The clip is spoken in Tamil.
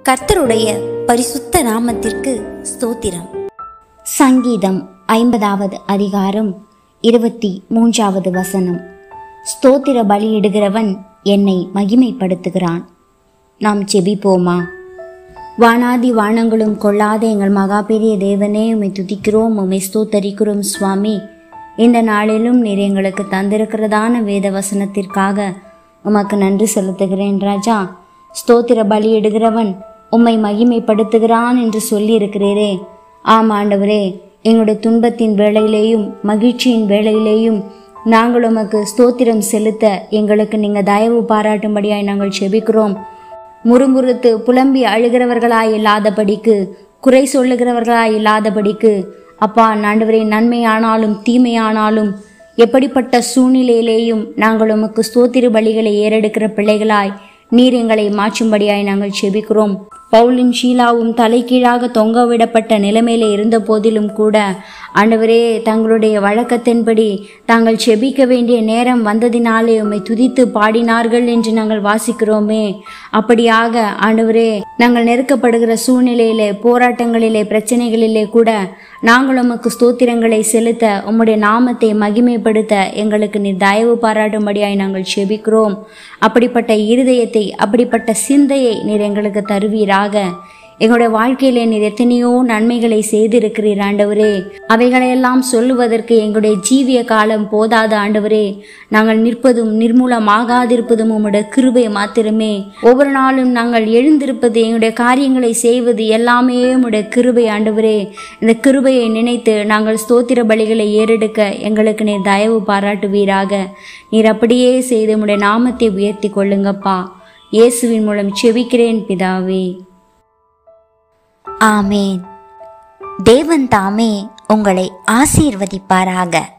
கர்த்தருடைய பரிசுத்த நாமத்திற்கு ஸ்தோத்திரம் சங்கீதம் ஐம்பதாவது அதிகாரம் இருபத்தி மூன்றாவது வசனம் ஸ்தோத்திர பலியிடுகிறவன் என்னை மகிமைப்படுத்துகிறான் நாம் செபிப்போமா வானாதி வானங்களும் கொள்ளாத எங்கள் மகா பெரிய தேவனே உம்மை துதிக்கிறோம் உம்மை ஸ்தோத்தரிக்கிறோம் சுவாமி இந்த நாளிலும் நீர் எங்களுக்கு தந்திருக்கிறதான வேத வசனத்திற்காக உமக்கு நன்றி செலுத்துகிறேன் ராஜா ஸ்தோத்திர பலியிடுகிறவன் உம்மை மகிமைப்படுத்துகிறான் என்று சொல்லியிருக்கிறீரே ஆம் ஆண்டவரே எங்களுடைய துன்பத்தின் வேளையிலேயும் மகிழ்ச்சியின் வேளையிலேயும் நாங்கள் உமக்கு ஸ்தோத்திரம் செலுத்த எங்களுக்கு நீங்கள் தயவு பாராட்டும்படியாய் நாங்கள் செபிக்கிறோம் முறுமுறுத்து புலம்பி அழுகிறவர்களாய் இல்லாதபடிக்கு குறை சொல்லுகிறவர்களாய் இல்லாதபடிக்கு அப்பா ஆண்டவரே நன்மையானாலும் தீமையானாலும் எப்படிப்பட்ட சூழ்நிலையிலேயும் நாங்கள் உமக்கு ஸ்தோத்திர பலிகளை ஏறெடுக்கிற பிள்ளைகளாய் நீர் எங்களை மாற்றும்படியாய் நாங்கள் செபிக்கிறோம் பவுலும் ஷீலாவும் தலைகீழாக தொங்கவிடப்பட்ட நிலைமையில இருந்த போதிலும் கூட ஆண்டவரே தங்களுடைய வழக்கத்தின்படி தாங்கள் செபிக்க வேண்டிய நேரம் வந்ததினாலே உம்மை துதித்து பாடினார்கள் என்று நாங்கள் வாசிக்கிறோமே அப்படியாக ஆண்டவரே நாங்கள் நெருக்கப்படுகிற சூழ்நிலையிலே போராட்டங்களிலே பிரச்சனைகளிலே கூட நாங்கள் உமக்கு ஸ்தோத்திரங்களை செலுத்த உம்முடைய நாமத்தை மகிமைப்படுத்த எங்களுக்கு நீர் தயவு பாராட்டும்படியாய் நாங்கள் செபிக்கிறோம் அப்படிப்பட்ட இருதயத்தை அப்படிப்பட்ட சிந்தையை நீர் எங்களுக்கு தருவீராக எங்களுடைய வாழ்க்கையிலே நீர் எத்தனையோ நன்மைகளை செய்திருக்கிறீர் ஆண்டவரே அவைகளையெல்லாம் சொல்லுவதற்கு எங்களுடைய ஜீவிய காலம் போதாத ஆண்டவரே நாங்கள் நிற்பதும் நிர்மூலமாகாதிருப்பதும் உம்முடைய கிருபை மாத்திரமே ஒவ்வொரு நாளும் நாங்கள் எழுந்திருப்பது எங்களுடைய காரியங்களை செய்வது எல்லாமே உம்முடைய கிருபை ஆண்டவரே இந்த கிருபையை நினைத்து நாங்கள் ஸ்தோத்திர பலிகளை ஏறெடுக்க எங்களுக்கு நீர் தயவு பாராட்டுவீராக நீர் அப்படியே செய்து உம்முடைய நாமத்தை உயர்த்தி கொள்ளுங்கப்பா இயேசுவின் மூலம் செபிக்கிறேன் பிதாவே ஆமேன் தேவன் தாமே உங்களை ஆசீர்வதிப்பாராக